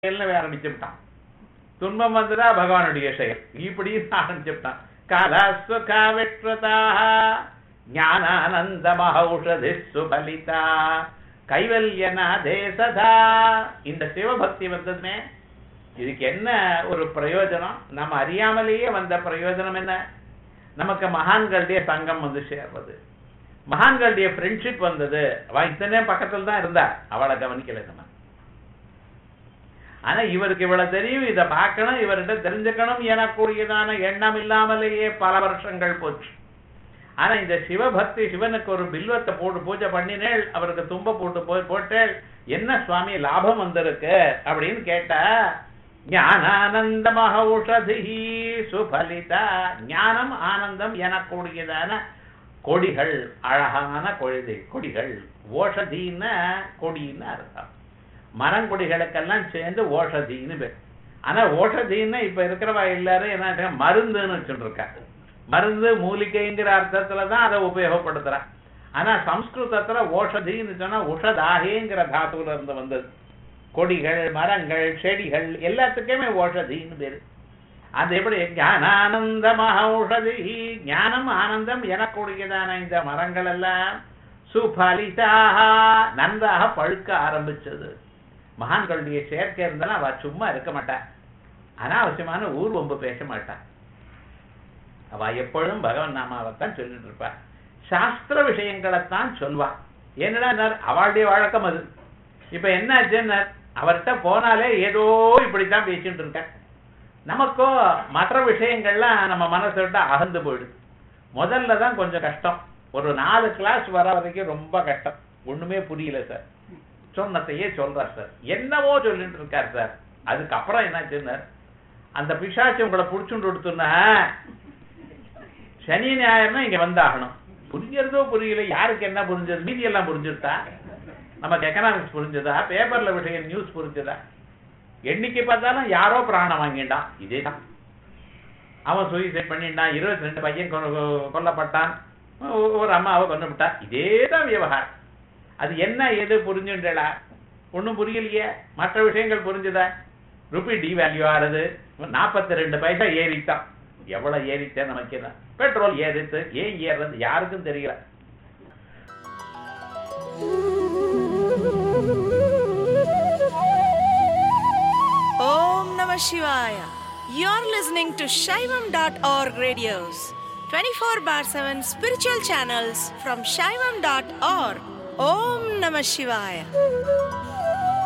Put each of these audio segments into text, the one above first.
செயல்னு ஆரம்பிச்சுட்டான் துன்பம் வந்ததா பகவானுடைய செயல் இப்படின்னு ஆரம்பிச்சுட்டான் காலஸ்வகா விஸ்வதாக ஞானானந்த மகௌஷதி சுபலிதா கைவல்யநாதே சதா இந்த சிவபக்தி வந்ததுமே இதுக்கு என்ன ஒரு பிரயோஜனம் நம்ம அறியாமலேயே வந்த பிரயோஜனம் என்ன நமக்கு மகான்களுடைய சங்கம் வந்து சேர்வது மகான்களுடைய ஃப்ரெண்ட்ஷிப் வந்தது அவ இத்தனை பக்கத்துல தான் இருந்தா அவளை கவனிக்கல நம்ம ஆனா இவருக்கு இவ்வளவு தெரியும் இதை பார்க்கணும் இவர்கிட்ட தெரிஞ்சுக்கணும் எனக்கூடியதான எண்ணம் இல்லாமலேயே பல வருஷங்கள் போச்சு ஆனா இந்த சிவபக்தி சிவனுக்கு ஒரு பில்வத்தை போட்டு பூஜை பண்ணினேள் அவருக்கு தும்ப போட்டு போய் போட்டேள் என்ன சுவாமி லாபம் வந்திருக்கு அப்படின்னு கேட்டா ஞானானந்த மகௌஷதி சுபலிதா ஞானம் ஆனந்தம் எனக்கூடியதான கொடிகள் அழகான கொழுதை கொடிகள் ஓஷதின்னா கொடின்னு அர்த்தம் மரங்கொடிகளுக்கெல்லாம் சேர்ந்து ஓஷதின்னு பேர் ஆனா ஓஷதின்னா இப்ப இருக்கிறவா எல்லாரும் என்ன மருந்துன்னு வச்சுட்டு இருக்காங்க மருந்து மூலிகைங்கிற அர்த்தத்துல தான் அதை உபயோகப்படுத்துறா ஆனா சம்ஸ்கிருதத்துல ஓஷதின்னு சொன்னா உஷதாகேங்கிற தாத்துல இருந்து வந்தது கொடிகள் மரங்கள் செடிகள் எல்லாத்துக்குமே ஓஷதின்னு பேரு அது எப்படி ஞானானந்த மகௌஷதி ஞானம் ஆனந்தம் எனக்கூடியதான இந்த மரங்கள் எல்லாம் சுபலிதாக நன்றாக பழுக்க ஆரம்பிச்சது மகான்களுடைய சேர்க்கை இருந்தாலும் அவ சும்மா இருக்க மாட்டா அனாவசியமான ஊர் ஒம்பு பேச மாட்டா அவ எப்பொழுதும் பகவன் நாமாவைத்தான் சொல்லிட்டு இருப்பா சாஸ்திர விஷயங்களைத்தான் சொல்வா என்னடா அவளுடைய வழக்கம் அது இப்ப என்ன ஆச்சுன்னா அவர்கிட்ட போனாலே ஏதோ இப்படித்தான் பேசிட்டு இருக்க நமக்கோ மற்ற விஷயங்கள்லாம் நம்ம மனசை விட்டு அகந்து போயிடுது முதல்ல தான் கொஞ்சம் கஷ்டம் ஒரு நாலு கிளாஸ் வர வரைக்கும் ரொம்ப கஷ்டம் ஒண்ணுமே புரியல சார் சொன்னதையே சொல்றார் சார் என்னவோ சொல்லிட்டு இருக்கார் சார் அதுக்கப்புறம் என்னாச்சுன்னு அந்த பிசாச்சு உங்களை புடிச்சுட்டு கொடுத்துன்னா சனி ஞாயிறுனா இங்க வந்தாகணும் புரியறதோ புரியல யாருக்கு என்ன புரிஞ்சது மீதி எல்லாம் புரிஞ்சுட்டா நமக்கு எக்கனாமிக்ஸ் புரிஞ்சதா பேப்பர்ல விஷயம் நியூஸ் புரிஞ்சதா என்னைக்கு பார்த்தாலும் யாரோ பிராணம் வாங்கிட்டான் இதே தான் அவன் சூசைட் பண்ணிட்டான் இருபத்தி ரெண்டு பையன் கொல்லப்பட்டான் ஒரு அம்மாவை கொண்டுவிட்டா இதே தான் விவகாரம் அது என்ன எது புரிஞ்சுண்டா ஒன்றும் புரியலையே மற்ற விஷயங்கள் புரிஞ்சுதா ருபி டிவேல்யூ ஆறுது நாற்பத்தி ரெண்டு பைசா ஏறித்தான் எவ்வளவு ஏறித்தே நமக்கு என்ன பெட்ரோல் ஏறித்து ஏன் ஏறுறது யாருக்கும் தெரியல Om Namah Shivaya. You're listening to Shaivam.org radios, 24 bar 7 spiritual channels from Shaivam.org. Om Namah Shivaya.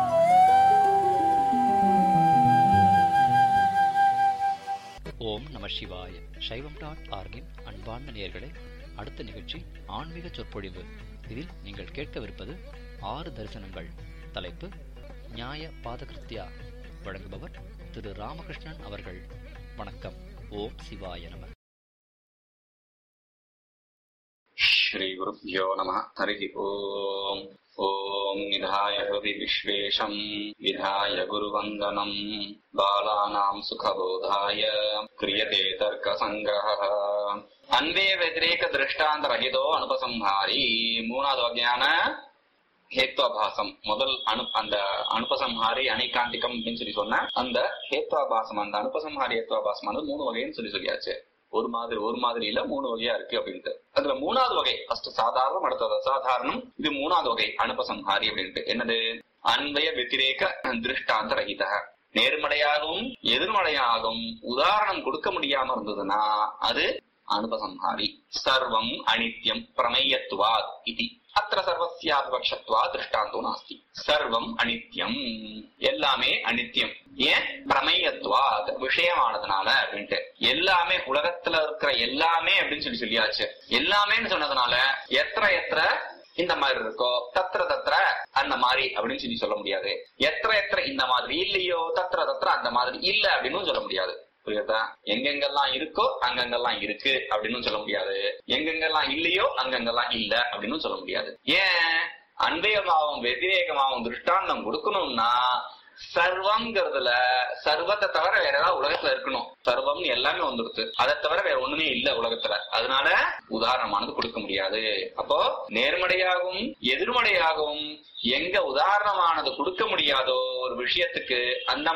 ஓம் நம சிவாய சைவம் டாட் ஆர்கின் அன்பார்ந்த நேயர்களே அடுத்த நிகழ்ச்சி ஆன்மீக சொற்பொழிவு இதில் நீங்கள் கேட்கவிருப்பது ஆறு தரிசனங்கள் தலைப்பு நியாய பாதகிருத்யா வழங்குபவர் திரு ராமகிருஷ்ணன் அவர்கள் வணக்கம் ஓம் சிவாய நம श्रीगुरुभ्यो नमः हरिः ओम् ॐ निधाय हृदि विश्वेशम् विधाय गुरुवन्दनम् बालानाम् सुखबोधाय क्रियते तर्कसङ्ग्रहः अन्वे व्यतिरेक திருஷ்டாந்தரகிதோ அனுபசம்ஹாரி மூணாவது வகையான ஹேத்வாபாசம் முதல் அனு அந்த அனுபசம்ஹாரி அணைகாந்திகம் அப்படின்னு சொல்லி சொன்ன அந்த ஹேத்வாபாசம் அந்த அனுபசம்ஹாரி ஹேத்வாபாசம் வந்து மூணு வகைன்னு சொல்லி சொல்லியாச்சு ஒரு மாதிரி ஒரு மாதிரி இல்ல மூணு வகையா இருக்கு அப்படின்ட்டு அதுல மூணாவது வகை ஃபர்ஸ்ட் சாதாரணம் அடுத்தது அசாதாரணம் இது மூணாவது வகை அனுபசம்ஹாரி அப்படின்ட்டு என்னது அன்வய வெத்திரேக திருஷ்டாந்த ரகித நேர்மறையாகவும் எதிர்மறையாகவும் உதாரணம் கொடுக்க முடியாம இருந்ததுன்னா அது அனுபசம்ஹாரி சர்வம் அனித்யம் பிரமேயத்துவாத் இது அத்திர சர்வசியாத்பக்ஷத்வா திருஷ்டாந்தோ நாஸ்தி சர்வம் அனித்யம் எல்லாமே அனித்யம் ஏன் பிரமேயத்துவாத் விஷயமானதுனால அப்படின்ட்டு எல்லாமே உலகத்துல இருக்கிற எல்லாமே அப்படின்னு சொல்லி சொல்லியாச்சு எல்லாமேன்னு சொன்னதுனால எத்திர எத்திர இந்த மாதிரி இருக்கோ தத்திர தத்திர அந்த மாதிரி அப்படின்னு சொல்லி சொல்ல முடியாது எத்திர எத்திர இந்த மாதிரி இல்லையோ தத்திர தத்திர அந்த மாதிரி இல்ல அப்படின்னு சொல்ல முடியாது புரியுதா எங்கெங்கெல்லாம் இருக்கோ அங்கங்கெல்லாம் இருக்கு அப்படின்னு சொல்ல முடியாது எங்கெங்கெல்லாம் இல்லையோ அங்கங்கெல்லாம் இல்ல அப்படின்னு சொல்ல முடியாது ஏன் அன்பயமாவும் வெதிரேகமாவும் திருஷ்டாந்தம் கொடுக்கணும்னா சர்வம்ங்கிறதுல சர்வத்தை தவிர வேற ஏதாவது உலகத்துல இருக்கணும் சர்வம்னு எல்லாமே வந்துருது அதை தவிர வேற ஒண்ணுமே இல்ல உலகத்துல அதனால உதாரணமானது கொடுக்க முடியாது அப்போ நேர்மறையாகவும் எதிர்மறையாகவும் எங்க உதாரணமானது கொடுக்க முடியாதோ ஒரு விஷயத்துக்கு அந்த